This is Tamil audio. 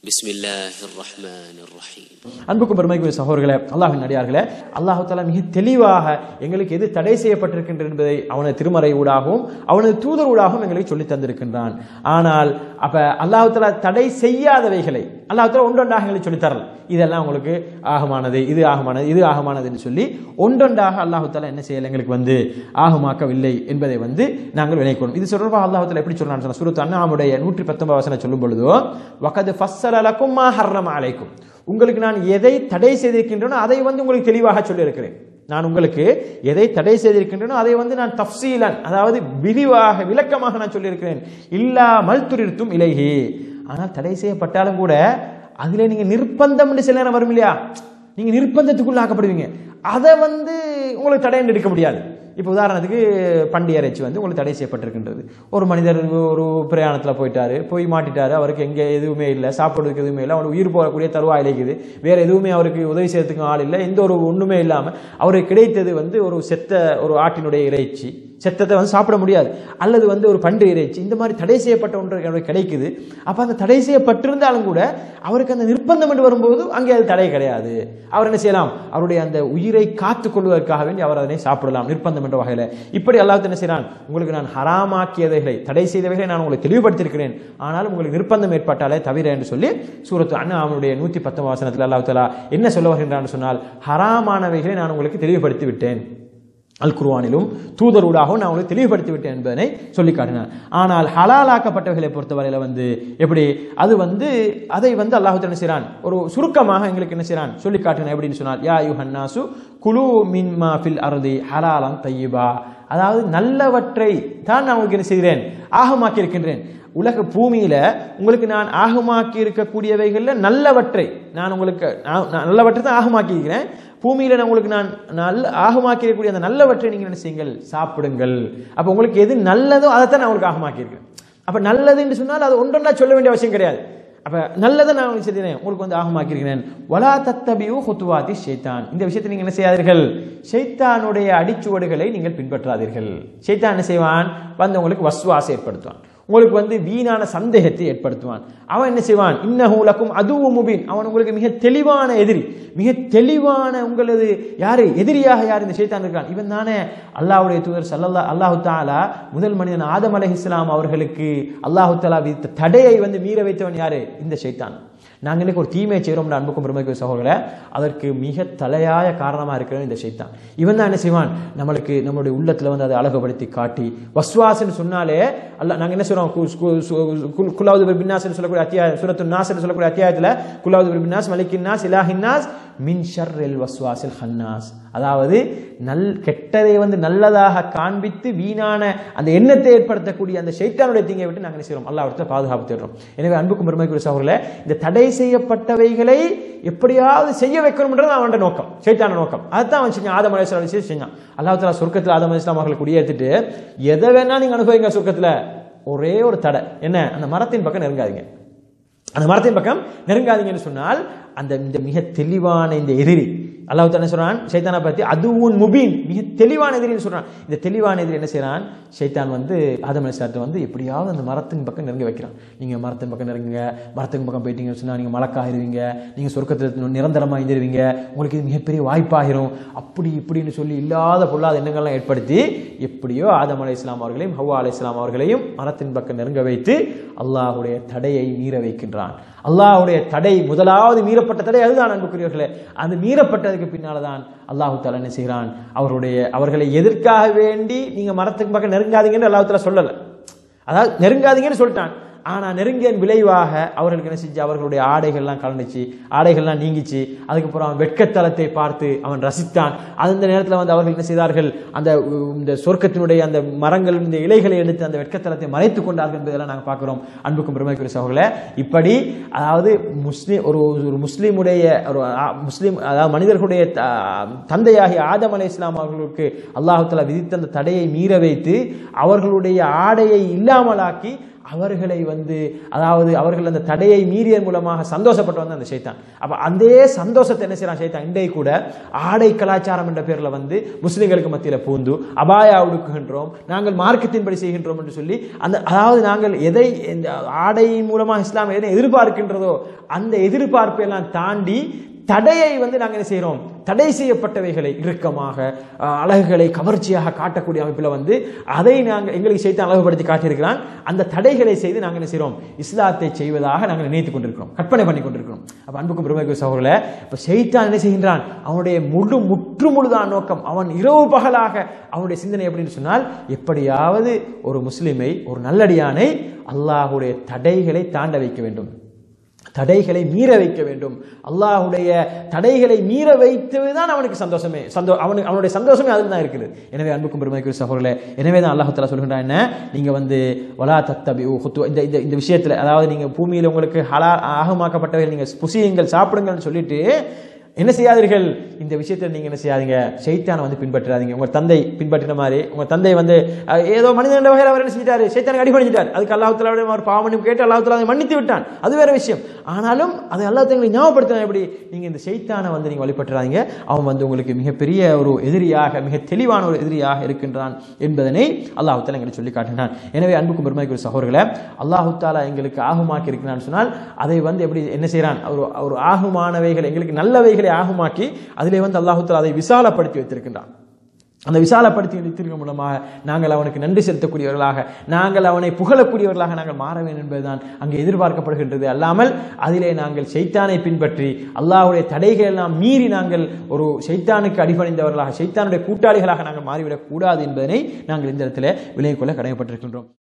بسم الله الرحمن الرحيم அன்புக்கும் பெருமைக்குரிய சகோதரர்களே அல்லாஹின் அடியார்களே அல்லாஹு தாலா மிக தெளிவாக எங்களுக்கு எது தடை செய்யப்பட்டிருக்கின்றது என்பதை அவனது திருமறை ஊடாகவும் அவனது தூதர் ஊடாகவும் எங்களுக்கு சொல்லி தந்திருக்கின்றான் ஆனால் அப்ப அல்லாஹு தாலா தடை செய்யாதவைகளை அல்லாஹு தாலா ஒன்றொன்றாக எங்களுக்கு சொல்லித் தரல இதெல்லாம் உங்களுக்கு ஆகமானது இது ஆகமானது இது ஆகமானது என்று சொல்லி ஒன்றொன்றாக அல்லாஹு தாலா என்ன செய்யல எங்களுக்கு வந்து ஆகமாக்கவில்லை என்பதை வந்து நாங்கள் வினைக்கணும் இது சொல்றப்ப அல்லாஹு தாலா எப்படி சொல்றான்னு சொன்னா சூரத்து அண்ணாமுடைய நூற்றி பத்தொன்பது வசனம் சொல்லும் பொழுதோ வகது ஃபஸ்ஸலலக்கும் மா ஹர்ரம அலைக்கும் உங்களுக்கு நான் எதை தடை செய்திருக்கின்றனோ அதை வந்து உங்களுக்கு தெளிவாக சொல்லியிருக்கிறேன் நான் உங்களுக்கு எதை தடை செய்திருக்கின்றனோ அதை வந்து நான் தப்சீலன் அதாவது விரிவாக விளக்கமாக நான் சொல்லியிருக்கிறேன் இல்லா மல்துரிர்த்தும் இலைஹி ஆனால் தடை செய்யப்பட்டாலும் கூட அதில் நீங்க நிர்பந்தம் சில நேரம் வரும் இல்லையா நீங்க நிர்பந்தத்துக்குள்ள ஆக்கப்படுவீங்க அதை வந்து உங்களுக்கு தடை எடுக்க முடியாது இப்போ உதாரணத்துக்கு பண்டி இறைச்சி வந்து உங்களுக்கு தடை செய்யப்பட்டிருக்கின்றது ஒரு மனிதர் ஒரு பிரயாணத்தில் போயிட்டாரு போய் மாட்டிட்டாரு அவருக்கு எங்கே எதுவுமே இல்லை சாப்பிடுறதுக்கு எதுவுமே இல்லை அவனுக்கு உயிர் போகக்கூடிய தருவாயில் இருக்குது வேற எதுவுமே அவருக்கு உதவி செய்யறதுக்கு ஆள் இல்லை எந்த ஒரு ஒன்றுமே இல்லாமல் அவருக்கு கிடைத்தது வந்து ஒரு செத்த ஒரு ஆட்டினுடைய இறைச்சி செத்தத்தை வந்து சாப்பிட முடியாது அல்லது வந்து ஒரு பண்டு இறைச்சி இந்த மாதிரி தடை செய்யப்பட்ட ஒன்று அவருக்கு கிடைக்குது அப்போ அந்த தடை செய்யப்பட்டிருந்தாலும் கூட அவருக்கு அந்த நிர்பந்தம் என்று வரும்போது அங்கே அது தடை கிடையாது அவர் என்ன செய்யலாம் அவருடைய அந்த உயிரை காத்துக் கொள்வதற்காக வேண்டி அவர் அதனை சாப்பிடலாம் நிர்பந்தம் என்ற வகையில் இப்படி அல்லாஹ் என்ன செய்யறான் உங்களுக்கு நான் ஹராமாக்கியவைகளை தடை செய்தவைகளை நான் உங்களுக்கு தெளிவுபடுத்தியிருக்கிறேன் ஆனாலும் உங்களுக்கு நிர்பந்தம் ஏற்பட்டாலே தவிர என்று சொல்லி சூரத்து அண்ணா அவனுடைய நூற்றி பத்தொன்பது வசனத்தில் அல்லாஹ் தலா என்ன சொல்ல வருகின்றான் சொன்னால் ஹராமானவைகளை நான் உங்களுக்கு தெளிவுபடுத்தி விட்டேன் அல் குர்வானிலும் தூதரூடாகவும் நான் உங்களுக்கு தெளிவுபடுத்தி விட்டேன் என்பதனை சொல்லி காட்டினார் ஆனால் ஹலாலாக்கப்பட்டவைகளை பொறுத்தவரையில வந்து எப்படி அது வந்து அதை வந்து அல்லாஹு என்ன செய்றான் ஒரு சுருக்கமாக எங்களுக்கு என்ன செய்றான் சொல்லி காட்டினான் எப்படின்னு சொன்னால் யா யூ ஹன்னாசு குலு மின்மா ஃபில் அருதி ஹலாலம் தையிபா அதாவது நல்லவற்றை தான் நான் உங்களுக்கு என்ன செய்கிறேன் ஆகமாக்கி இருக்கின்றேன் உலக பூமியில உங்களுக்கு நான் ஆகமாக்கி இருக்கக்கூடியவைகள்ல நல்லவற்றை நான் உங்களுக்கு நான் நல்லவற்றை தான் ஆகமாக்கி இருக்கிறேன் பூமியில நான் உங்களுக்கு நான் நல்ல ஆகமாக்கி இருக்கக்கூடிய அந்த நல்லவற்றை நீங்க என்ன செய்யுங்கள் சாப்பிடுங்கள் அப்ப உங்களுக்கு எது நல்லதோ அதைத்தான் நான் உங்களுக்கு ஆகமாக்கி இருக்கிறேன் அப்ப நல்லதுன்னு சொன்னால் அது ஒன்றொன்றா சொல்ல வேண்டிய அவசியம் கிடையாது அப்ப நல்லதை நான் உங்களுக்கு செய்தேன் உங்களுக்கு வந்து ஆகமாக்கி இருக்கிறேன் வலா தத்தபியு ஹுத்துவாதி ஷைத்தான் இந்த விஷயத்தை நீங்க என்ன செய்யாதீர்கள் ஷைத்தானுடைய அடிச்சுவடுகளை நீங்கள் பின்பற்றாதீர்கள் ஷைத்தான் என்ன செய்வான் வந்து உங்களுக்கு வஸ்வாசை ஏற்படுத்துவான் உங்களுக்கு வந்து வீணான சந்தேகத்தை ஏற்படுத்துவான் அவன் என்ன செய்வான் இன்னஹூலக்கும் அதுவும் முபீன் அவன் உங்களுக்கு மிக தெளிவான எதிரி மிக தெளிவான உங்களது யாரு எதிரியாக யார் இந்த ஷைத்தான் இருக்கான் இவன் தானே அல்லாஹ்வுடைய தூதர் சல்லல்லா அல்லாஹு தாலா முதல் மனிதன் ஆதம் அலை இஸ்லாம் அவர்களுக்கு அல்லாஹு தாலா விதித்த தடையை வந்து மீற வைத்தவன் யாரு இந்த ஷைத்தான் நாங்கள் இன்னைக்கு ஒரு தீமையை செய்கிறோம் அன்புக்கும் பெருமைக்கு சகோதரரை அதற்கு மிக தலையாய காரணமாக இருக்கிறது இந்த ஷைத்தான் இவன் தான் என்ன செய்வான் நம்மளுக்கு நம்மளுடைய உள்ளத்தில் வந்து அதை அழகுபடுத்தி காட்டி வஸ்வாசன்னு சொன்னாலே அல்ல நாங்கள் என்ன சொல்றோம் குலாவது பின்னாஸ் சொல்லக்கூடிய அத்தியாயம் சுரத்து நாஸ் சொல்லக்கூடிய அத்தியாயத்தில் குலாவது பின்னாஸ் மலிக்கின்னாஸ் இலாஹின்னாஸ் மின் ஷர்ரில் வஸ்வாசில் ஹன்னாஸ் அதாவது நல் கெட்டதை வந்து நல்லதாக காண்பித்து வீணான அந்த எண்ணத்தை ஏற்படுத்தக்கூடிய அந்த ஷைத்தானுடைய தீங்கை விட்டு நாங்கள் என்ன செய்கிறோம் அல்லாவிடத்தில் பாதுகாப்பு தேடுறோம் எனவே அன்புக்கும் பெருமைக்குரிய சகோதரர்களே இந்த தடை செய்யப்பட்டவைகளை எப்படியாவது செய்ய வைக்கணும்ன்றது அவனோட நோக்கம் சைத்தான நோக்கம் அதுதான் அவன் செஞ்சான் ஆதம் அலையாம் விஷயம் செஞ்சான் அல்லாஹ் தாலா சொர்க்கத்தில் ஆதம் அலிஸ்லாம் அவர்களை குடியேற்றிட்டு எதை வேணா நீங்க அனுபவிங்க சொர்க்கத்தில் ஒரே ஒரு தடை என்ன அந்த மரத்தின் பக்கம் நெருங்காதீங்க அந்த மரத்தின் பக்கம் நெருங்காதீங்கன்னு சொன்னால் அந்த இந்த மிக தெளிவான இந்த எதிரி அல்லாஹ் தானே சொல்றான் சைத்தானை பற்றி அதுவும் முபீன் மிக தெளிவான எதிரின்னு சொல்றான் இந்த தெளிவான எதிரி என்ன செய்யறான் சைத்தான் வந்து ஆதம் அலிஸ்லாத்தை வந்து எப்படியாவது அந்த மரத்தின் பக்கம் நெருங்க வைக்கிறான் நீங்க மரத்தின் பக்கம் நெருங்குங்க மரத்தின் பக்கம் போயிட்டீங்கன்னு சொன்னா நீங்க மலக்காயிருவீங்க நீங்க சொர்க்கத்தில் நிரந்தரமா இருந்துருவீங்க உங்களுக்கு இது மிகப்பெரிய வாய்ப்பாகிரும் அப்படி இப்படின்னு சொல்லி இல்லாத பொல்லாத எண்ணங்கள்லாம் ஏற்படுத்தி எப்படியோ ஆதம் அலை இஸ்லாம் அவர்களையும் ஹவ்வா அலை இஸ்லாம் அவர்களையும் மரத்தின் பக்கம் நெருங்க வைத்து அல்லாஹுடைய தடையை மீற வைக்கின்றான் அல்லாஹுடைய தடை முதலாவது மீறப்பட்ட தடை அதுதான் அன்புக்குரியவர்களே அந்த மீறப்பட்டதுக்கு பின்னால தான் அல்லாஹு தாலா என்ன செய்கிறான் அவருடைய அவர்களை எதற்காக வேண்டி நீங்க மரத்துக்கு பக்கம் நெருங்காதீங்கன்னு அல்லாஹு தாலா சொல்லலை அதாவது நெருங்காதீங்கன்னு சொல்லிட்டான் ஆனா நெருங்கியன் விளைவாக அவர்களுக்கு என்ன செஞ்சு அவர்களுடைய ஆடைகள்லாம் கலந்துச்சு ஆடைகள்லாம் நீங்கிச்சு அதுக்கப்புறம் அவன் வெட்கத்தலத்தை பார்த்து அவன் ரசித்தான் அந்த நேரத்தில் வந்து அவர்கள் என்ன செய்தார்கள் அந்த இந்த சொர்க்கத்தினுடைய அந்த மரங்கள் இந்த இலைகளை எடுத்து அந்த வெட்கத்தலத்தை மறைத்து கொண்டார்கள் என்பதெல்லாம் நாங்கள் பார்க்கிறோம் அன்புக்கும் பெருமைக்குரிய சகோதரர்களே இப்படி அதாவது முஸ்லீம் ஒரு ஒரு முஸ்லீமுடைய ஒரு முஸ்லீம் அதாவது மனிதர்களுடைய தந்தையாகிய ஆதம் அலை இஸ்லாம் அவர்களுக்கு அல்லாஹு தலா விதித்த அந்த தடையை மீற வைத்து அவர்களுடைய ஆடையை இல்லாமலாக்கி அவர்களை வந்து அதாவது அவர்கள் அந்த தடையை மீறியதன் மூலமாக சந்தோஷப்பட்டு வந்த அந்த ஷைத்தான் அப்ப அதே சந்தோஷத்தை என்ன செய்யறான் ஷைத்தான் இன்றைய கூட ஆடை கலாச்சாரம் என்ற பேர்ல வந்து முஸ்லிம்களுக்கு மத்தியில பூந்து அபாயா உடுக்குகின்றோம் நாங்கள் மார்க்கத்தின்படி செய்கின்றோம் என்று சொல்லி அந்த அதாவது நாங்கள் எதை இந்த ஆடையின் மூலமாக இஸ்லாம் எதை எதிர்பார்க்கின்றதோ அந்த எதிர்பார்ப்பை எல்லாம் தாண்டி தடையை வந்து நாங்கள் என்ன செய்கிறோம் தடை செய்யப்பட்டவைகளை இறுக்கமாக அஹ், அழகுகளை கவர்ச்சியாக காட்டக்கூடிய அமைப்பில் வந்து அதை நாங்கள் எங்களுக்கு செய்து அழகுபடுத்தி காட்டியிருக்கிறான் அந்த தடைகளை செய்து நாங்கள் என்ன செய்கிறோம் இஸ்லாத்தை செய்வதாக நாங்கள் நினைத்துக் கொண்டிருக்கிறோம் கற்பனை பண்ணி கொண்டிருக்கிறோம் அப்ப அன்புக்கும் பெருமைக்கு சகோதரர்களே இப்ப செய்தான் என்ன செய்கின்றான் அவனுடைய முழு முற்று முழுதான் நோக்கம் அவன் இரவு பகலாக அவனுடைய சிந்தனை எப்படின்னு சொன்னால் எப்படியாவது ஒரு முஸ்லிமை ஒரு நல்லடியானை அல்லாஹுடைய தடைகளை தாண்ட வைக்க வேண்டும் தடைகளை மீற வைக்க வேண்டும் அல்லாஹ்வுடைய தடைகளை மீற வைத்ததுதான் அவனுக்கு சந்தோஷமே சந்தோ அவனுக்கு அவனுடைய சந்தோஷமே அதில் தான் இருக்குது எனவே அன்புக்கும் பெருமைக்கு சகோதரர்களே எனவே தான் அல்லாஹ் தஆலா சொல்கின்றான் என்ன நீங்க வந்து வலா தத்தபி ஹுத்து இந்த இந்த இந்த விஷயத்துல அதாவது நீங்க பூமியில் உங்களுக்கு ஹலா ஆகமாக்கப்பட்டவர்கள் நீங்க புசியுங்கள் சாப்பிடுங்கள்னு சொல்லிட்டு என்ன செய்யாதீர்கள் இந்த விஷயத்தில் நீங்க என்ன செய்யாதீங்க சைத்தானை வந்து பின்பற்றாதீங்க உங்க தந்தை பின்பற்றின மாதிரி உங்க தந்தை வந்து அஹ், ஏதோ மனிதன் வகையில் அவர் என்ன செஞ்சிட்டாரு சைத்தானுக்கு அடிபணிஞ்சிட்டார் அதுக்கு அல்லாஹ் அவர் பாவம் கேட்டு அல்லாஹ் அதை மன்னித்து விட்டான் அது வேற விஷயம் ஆனாலும் அதை அல்லாஹ் எங்களுக்கு ஞாபகப்படுத்தின எப்படி நீங்க இந்த சைத்தானை வந்து நீங்க வழிபட்டுறாதீங்க அவன் வந்து உங்களுக்கு மிகப்பெரிய ஒரு எதிரியாக மிக தெளிவான ஒரு எதிரியாக இருக்கின்றான் என்பதனை அல்லாஹ் தாலா எங்களுக்கு சொல்லி காட்டினான் எனவே அன்புக்கும் பெருமைக்கு ஒரு சகோதரர்களே அல்லாஹு தாலா எங்களுக்கு ஆகுமாக்கி இருக்கிறான்னு சொன்னால் அதை வந்து எப்படி என்ன செய்றான் ஒரு ஒரு ஆகுமானவைகள் எங்களுக்கு நல்லவைகளை ஆகுமாக்கி அதிலே வந்து அல்லாஹு தாலா அதை விசாலப்படுத்தி வைத்திருக்கின்றான் அந்த விசாலப்படுத்தி வைத்திருக்க மூலமாக நாங்கள் அவனுக்கு நன்றி செலுத்தக்கூடியவர்களாக நாங்கள் அவனை புகழக்கூடியவர்களாக நாங்கள் மாற வேண்டும் என்பதுதான் அங்கே எதிர்பார்க்கப்படுகின்றது அல்லாமல் அதிலே நாங்கள் சைத்தானை பின்பற்றி அல்லாஹ்வுடைய தடைகள் எல்லாம் மீறி நாங்கள் ஒரு சைத்தானுக்கு அடிபணிந்தவர்களாக சைத்தானுடைய கூட்டாளிகளாக நாங்கள் மாறிவிடக் கூடாது என்பதனை நாங்கள் இந்த இடத்துல விலகிக் கொள்ள கடமைப்பட்டிருக்கின்றோம்